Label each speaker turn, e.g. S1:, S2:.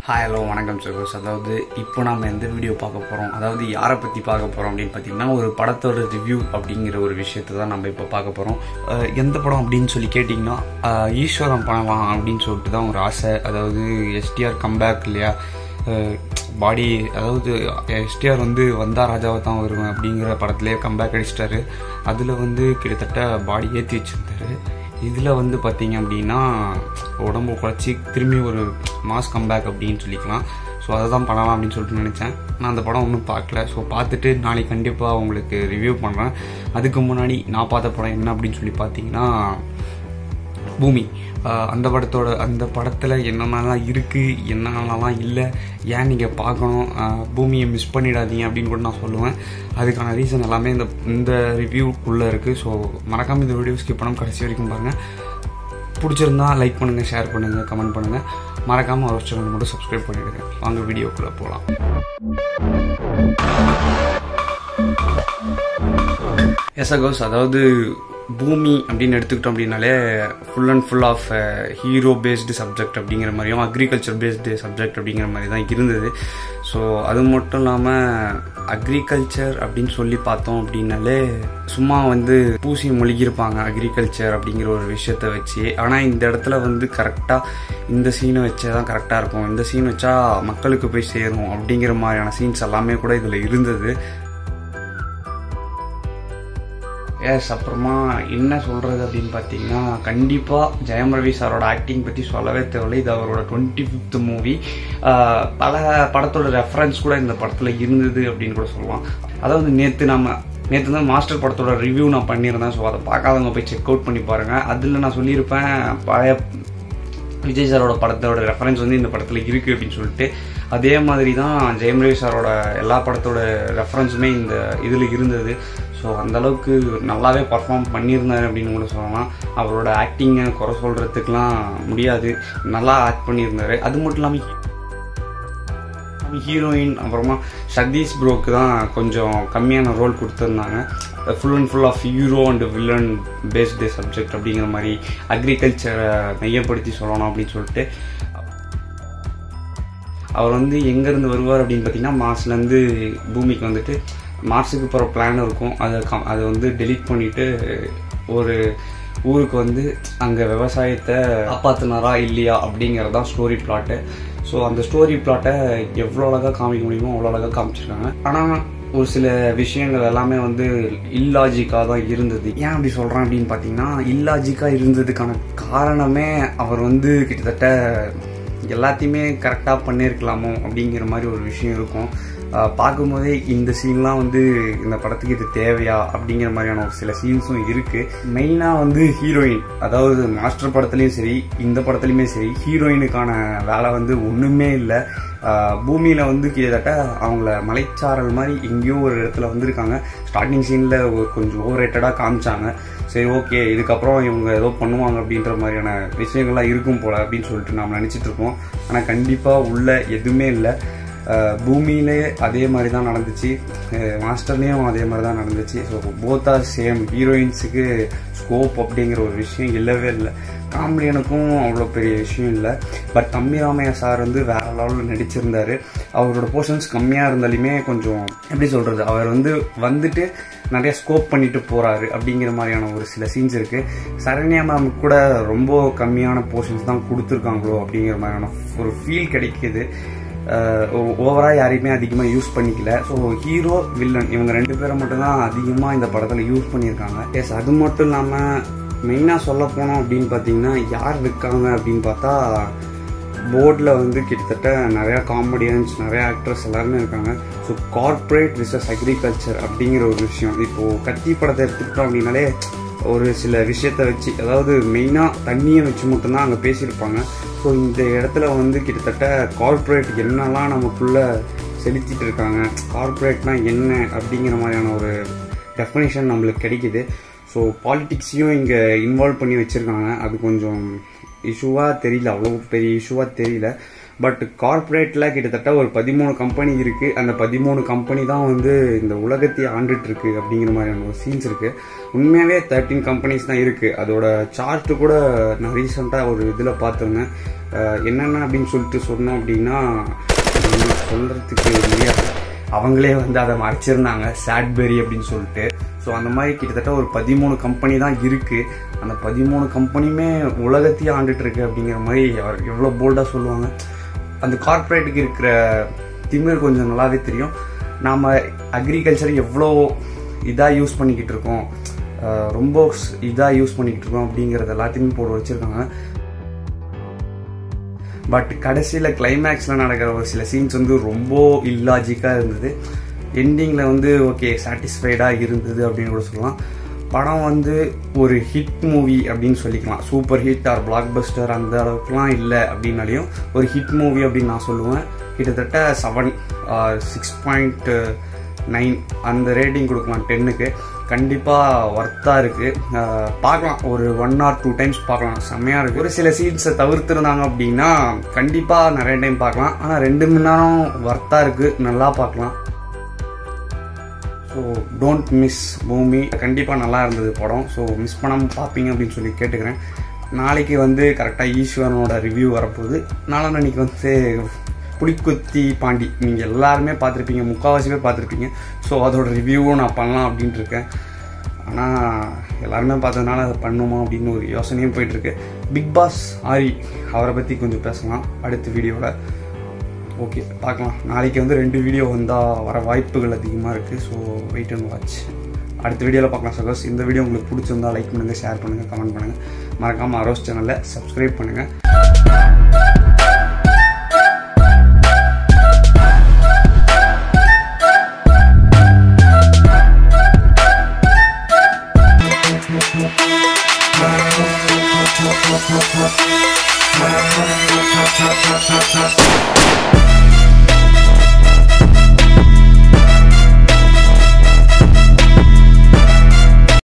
S1: Hi hello வணக்கம் சகோஸ் அதாவது இப்போ நம்ம எந்த வீடியோ பார்க்க போகிறோம் அதாவது யாரை பற்றி பார்க்க போகிறோம் அப்படின்னு பார்த்தீங்கன்னா ஒரு படத்தோட ரிவ்யூ அப்படிங்கிற ஒரு விஷயத்தை தான் நம்ம இப்போ பார்க்க போகிறோம் எந்த படம் அப்படின்னு சொல்லி கேட்டிங்கன்னா அஹ், ஈஸ்வரன் பண்ணலாம் அப்படின்னு சொல்லிட்டு தான் ஒரு ஆசை அதாவது எஸ்டிஆர் கம்பேக் இல்லையா பாடி அதாவது எஸ்டிஆர் வந்து வந்தா ராஜாவை தான் வருவேன் அப்படிங்கிற படத்துலேயே கம்பேக் அடிச்சிட்டாரு அதில் வந்து கிட்டத்தட்ட பாடி ஏற்றி வச்சிருந்தாரு இதில் வந்து பார்த்தீங்க அப்படின்னா உடம்பு குறைச்சி திரும்பி ஒரு மாஸ் கம்பேக் அப்படின்னு சொல்லிக்கலாம் ஸோ அதை தான் பண்ணலாம் அப்படின்னு சொல்லிட்டு நினச்சேன் நான் அந்த படம் ஒன்றும் பார்க்கல ஸோ பார்த்துட்டு நாளைக்கு கண்டிப்பாக உங்களுக்கு ரிவ்யூ பண்ணுறேன் அதுக்கு முன்னாடி நான் பார்த்த படம் என்ன அப்படின்னு சொல்லி பார்த்தீங்கன்னா பூமி ஆஹ் அந்த படத்தோட அந்த படத்தில் என்னென்னலாம் இருக்குது என்னென்னலாம் இல்லை ஏன் நீங்கள் பார்க்கணும் ஆஹ் பூமியை மிஸ் பண்ணிடாதீங்க அப்படின்னு கூட நான் சொல்லுவேன் அதுக்கான ரீசன் எல்லாமே இந்த இந்த ரிவ்யூக்குள்ளே இருக்குது ஸோ மறக்காமல் இந்த வீடியோ ஸ்கிப் பண்ணாமல் கடைசி வரைக்கும் பாருங்கள் பிடிச்சிருந்தா லைக் பண்ணுங்கள் ஷேர் பண்ணுங்கள் கமெண்ட் பண்ணுங்கள் மறக்காமல் ஒரு சேனல் மட்டும் சப்ஸ்கிரைப் பண்ணிவிடுங்க வாங்க வீடியோக்குள்ளே போகலாம் எஸ் அகோஸ் அதாவது பூமி அப்படின்னு எடுத்துக்கிட்டோம் அப்படின்னாலே full and full of hero based subject அப்படிங்கிற மாதிரியும் அக்ரிகல்ச்சர் பேஸ்டு சப்ஜெக்ட் அப்படிங்கிற மாதிரி தான் இருந்தது ஸோ அது மட்டும் இல்லாமல் அக்ரிகல்ச்சர் அப்படின்னு சொல்லி பார்த்தோம் அப்படின்னாலே சும்மா வந்து பூசி மொழிகிருப்பாங்க அக்ரிகல்ச்சர் அப்படிங்கிற ஒரு விஷயத்த வச்சு ஆனால் இந்த இடத்துல வந்து கரெக்டாக இந்த சீனை வச்சே தான் கரெக்டாக இருக்கும் இந்த சீன் வச்சா மக்களுக்கு போய் சேரும் அப்படிங்கிற மாதிரியான சீன்ஸ் எல்லாமே கூட இதில் இருந்தது எஸ் அப்புறமா என்ன சொல்கிறது அப்படின்னு பார்த்தீங்கன்னா கண்டிப்பாக ஜெயம் ரவி சாரோட ஆக்டிங் பற்றி சொல்லவே தேவையில்லை இது அவரோட டுவெண்ட்டி ஃபிஃப்த் மூவி பல படத்தோட ரெஃபரன்ஸ் கூட இந்த படத்தில் இருந்தது அப்படின்னு கூட சொல்லலாம் அதாவது நேற்று நம்ம நேற்று தான் மாஸ்டர் படத்தோட ரிவ்யூ நான் பண்ணியிருந்தேன் ஸோ அதை பார்க்காதவங்க போய் செக் அவுட் பண்ணி பாருங்கள் அதில் நான் சொல்லியிருப்பேன் பழைய விஜய் சாரோட படத்தோட ரெஃபரன்ஸ் வந்து இந்த படத்தில் இருக்குது அப்படின்னு சொல்லிட்டு அதே மாதிரி தான் ஜெயம் ரவி சாரோட எல்லா படத்தோட ரெஃபரன்ஸுமே இந்த இதில் இருந்தது ஸோ அந்தளவுக்கு நல்லாவே பர்ஃபார்ம் பண்ணியிருந்தாரு அப்படின்னு கூட சொல்லலாம் அவரோட ஆக்டிங்கை குறை சொல்கிறதுக்கெலாம் முடியாது நல்லா ஆக்ட் பண்ணியிருந்தாரு அது மட்டும் இல்லாமல் ஹீரோயின் அப்புறமா சதீஷ் ப்ரோக்கு தான் கொஞ்சம் கம்மியான ரோல் கொடுத்துருந்தாங்க full and full of hero and villain based subject அப்படிங்கிற மாதிரி அக்ரிகல்ச்சரை மையப்படுத்தி சொல்லணும் அப்படின்னு சொல்லிட்டு அவர் வந்து எங்கேருந்து வருவார் அப்படின்னு பார்த்தீங்கன்னா மார்ஸ்லேருந்து பூமிக்கு வந்துட்டு மார்ஸுக்கு போகிற பிளான் இருக்கும் அதை கம் அதை வந்து டெலீட் பண்ணிவிட்டு ஒரு ஊருக்கு வந்து அங்கே விவசாயத்தை காப்பாற்றினாரா இல்லையா அப்படிங்கிறது தான் ஸ்டோரி பிளாட்டு ஸோ அந்த ஸ்டோரி பிளாட்டை எவ்வளோ அழகாக காமிக்க முடியுமோ அவ்வளோ அழகாக காமிச்சிருக்காங்க ஆனால் ஒரு சில விஷயங்கள் எல்லாமே வந்து இல்லாஜிக்காக தான் இருந்தது ஏன் அப்படி சொல்கிறேன் அப்படின்னு பார்த்தீங்கன்னா இல்லாஜிக்காக இருந்ததுக்கான காரணமே அவர் வந்து கிட்டத்தட்ட எல்லாத்தையுமே கரெக்டாக பண்ணியிருக்கலாமோ அப்படிங்கிற மாதிரி ஒரு விஷயம் இருக்கும் ஆஹ் பார்க்கும்போதே இந்த சீன்லாம் வந்து இந்த படத்துக்கு இது தேவையா அப்படிங்கிற மாதிரியான ஒரு சில சீன்ஸும் இருக்குது மெயினாக வந்து ஹீரோயின் அதாவது மாஸ்டர் படத்துலையும் சரி இந்த படத்துலையுமே சரி ஹீரோயினுக்கான வேலை வந்து ஒன்றுமே இல்லை பூமியில் வந்து கிட்டத்தட்ட அவங்கள மலைச்சாரல் மாதிரி எங்கேயோ ஒரு இடத்துல வந்திருக்காங்க ஸ்டார்டிங் சீனில் கொஞ்சம் ஓவர் ரேட்டடாக காமிச்சாங்க சரி ஓகே இதுக்கப்புறம் இவங்க ஏதோ பண்ணுவாங்க அப்படின்ற மாதிரியான விஷயங்கள்லாம் இருக்கும் போல அப்படின்னு சொல்லிட்டு நாம் நினச்சிட்டு இருக்கோம் ஆனால் கண்டிப்பாக உள்ள எதுவுமே இல்லை பூமியிலே அதே மாதிரி தான் நடந்துச்சு மாஸ்டர்லேயும் அதே மாதிரி தான் நடந்துச்சு ஸோ போத் ஆர் சேம் ஹீரோயின்ஸுக்கு ஸ்கோப் அப்படிங்கிற ஒரு விஷயம் இல்லவே இல்லை காமெடியனுக்கும் அவ்வளோ பெரிய விஷயம் இல்லை பட் தம்பி ராமையா சார் வந்து வேற லெவலில் நடிச்சிருந்தாரு அவரோட போர்ஷன்ஸ் கம்மியாக இருந்தாலுமே கொஞ்சம் எப்படி சொல்கிறது அவர் வந்து வந்துட்டு நிறைய ஸ்கோப் பண்ணிட்டு போகிறாரு அப்படிங்கிற மாதிரியான ஒரு சில சீன்ஸ் இருக்குது சரண்யா மேம் கூட ரொம்ப கம்மியான போர்ஷன்ஸ் தான் கொடுத்துருக்காங்களோ அப்படிங்கிற மாதிரியான ஒரு ஃபீல் கிடைக்கிது ஓவராக யாரையுமே அதிகமாக யூஸ் பண்ணிக்கல ஸோ ஹீரோ வில்லன் இவங்க ரெண்டு பேரை மட்டும்தான் அதிகமாக இந்த படத்தில் யூஸ் பண்ணியிருக்காங்க எஸ் அது மட்டும் இல்லாமல் மெயினாக சொல்ல போனோம் அப்படின்னு பார்த்தீங்கன்னா யார் இருக்காங்க அப்படின்னு பார்த்தா போர்டில் வந்து கிட்டத்தட்ட நிறையா காமெடியன்ஸ் நிறையா ஆக்ட்ரஸ் எல்லாருமே இருக்காங்க ஸோ கார்ப்பரேட் ரிசர்ச் அக்ரிகல்ச்சர் அப்படிங்கிற ஒரு விஷயம் இப்போது கத்தி படத்தை எடுத்துக்கிட்டோம் அப்படின்னாலே ஒரு சில விஷயத்தை வச்சு அதாவது மெயினாக தண்ணியை வச்சு மட்டும்தான் அங்கே பேசியிருப்பாங்க ஸோ இந்த இடத்துல வந்து கிட்டத்தட்ட கார்ப்பரேட் என்னெல்லாம் நமக்குள்ளே செலுத்திட்டு இருக்காங்க கார்ப்பரேட்னா என்ன அப்படிங்கிற மாதிரியான ஒரு டெஃபினேஷன் நம்மளுக்கு கிடைக்குது ஸோ பாலிட்டிக்ஸையும் இங்கே இன்வால்வ் பண்ணி வச்சுருக்காங்க அது கொஞ்சம் இஷ்யூவாக தெரியல அவ்வளோ பெரிய இஷ்யூவாக தெரியல பட் கார்ப்பரேட்டில் கிட்டத்தட்ட ஒரு பதிமூணு கம்பெனி இருக்குது அந்த பதிமூணு கம்பெனி தான் வந்து இந்த உலகத்தையே ஆண்டுட்டு இருக்கு அப்படிங்கிற மாதிரியான ஒரு சீன்ஸ் இருக்குது உண்மையாகவே தேர்ட்டீன் கம்பெனிஸ் தான் இருக்குது அதோட சார்ட்டு கூட நான் ரீசெண்டாக ஒரு இதில் பார்த்துருந்தேன் அஹ் என்னென்ன அப்படின்னு சொல்லிட்டு சொன்னோம் அப்படின்னா அது சொல்கிறதுக்கு முடியாது அவங்களே வந்து அதை மறைச்சிருந்தாங்க சாட்பெரி அப்படின்னு சொல்லிட்டு ஸோ அந்த மாதிரி கிட்டத்தட்ட ஒரு பதிமூணு கம்பெனி தான் இருக்குது அந்த பதிமூணு கம்பெனியுமே உலகத்தையே ஆண்டுட்டு இருக்கு அப்படிங்கிற மாதிரி அவர் எவ்வளோ போல்டாக சொல்லுவாங்க அந்த கார்ப்பரேட்டுக்கு இருக்கிற திமிர் கொஞ்சம் நல்லாவே தெரியும் நாம் அக்ரிகல்ச்சர் எவ்வளோ இதாக யூஸ் பண்ணிக்கிட்டு இருக்கோம் அஹ் ரொம்ப இதாக யூஸ் பண்ணிக்கிட்டு இருக்கோம் அப்படிங்கிறது எல்லாத்தையுமே போட்டு வச்சுருக்காங்க பட் கடைசியில் கிளைமேக்ஸில் நடக்கிற ஒரு சில சீன்ஸ் வந்து ரொம்ப இல்லாஜிக்காக இருந்தது எண்டிங்கில் வந்து ஓகே சாட்டிஸ்ஃபைடாக இருந்தது அப்படின்னு கூட சொல்லலாம் படம் வந்து ஒரு ஹிட் மூவி அப்படின்னு சொல்லிக்கலாம் super hit or blockbuster அந்த அளவுக்குலாம் இல்லை அப்படின்னாலையும் ஒரு ஹிட் மூவி அப்படின்னு நான் சொல்லுவேன் கிட்டத்தட்ட செவன் சிக்ஸ் பாயிண்ட் நைன் அந்த ரேட்டிங் கொடுக்கலாம் டென்னுக்கு கண்டிப்பாக ஒர்த்தாக இருக்குது பார்க்கலாம் ஒரு ஒன் ஆர் டூ டைம்ஸ் பார்க்கலாம் செம்மையாக இருக்குது ஒரு சில சீன்ஸை தவிர்த்துருந்தாங்க அப்படின்னா கண்டிப்பாக நிறைய டைம் பார்க்கலாம் ஆனால் ரெண்டு மணி நேரம் ஒர்த்தாக இருக்குது நல்லா பார்க்கலாம் ஸோ டோன்ட் மிஸ் பூமி கண்டிப்பாக நல்லா இருந்தது படம் ஸோ மிஸ் பண்ணாமல் பார்ப்பீங்க அப்படின்னு சொல்லி கேட்டுக்கிறேன் நாளைக்கு வந்து கரெக்டாக ஈஸ்வரனோட ரிவ்யூ வரப்போகுது நாளான்னைக்கு வந்து புலிக்குத்தி பாண்டி நீங்கள் எல்லாருமே பார்த்துருப்பீங்க முக்கால்வாசி பேர் பார்த்துருப்பீங்க ஸோ அதோட ரிவ்யூவும் நான் பண்ணலாம் அப்படின்ட்டு இருக்கேன் ஆனால் எல்லாருமே பார்த்ததுனால அதை பண்ணுமா அப்படின்னு ஒரு யோசனையும் போயிட்டுருக்கு பிக் பாஸ் ஆரி அவரை பற்றி கொஞ்சம் பேசலாம் அடுத்த வீடியோவில் ஓகே பார்க்கலாம் நாளைக்கு வந்து ரெண்டு வீடியோ வந்தால் வர வாய்ப்புகள் அதிகமாக இருக்குது ஸோ வெயிட் அண்ட் வாட்ச் அடுத்த வீடியோவில் பார்க்கலாம் சகோஸ் இந்த வீடியோ உங்களுக்கு பிடிச்சிருந்தா லைக் பண்ணுங்கள் ஷேர் பண்ணுங்கள் கமெண்ட் பண்ணுங்கள் மறக்காமல் அரோஸ் சேனலை சப்ஸ்கிரைப் பண்ணுங்கள்
S2: Thank you.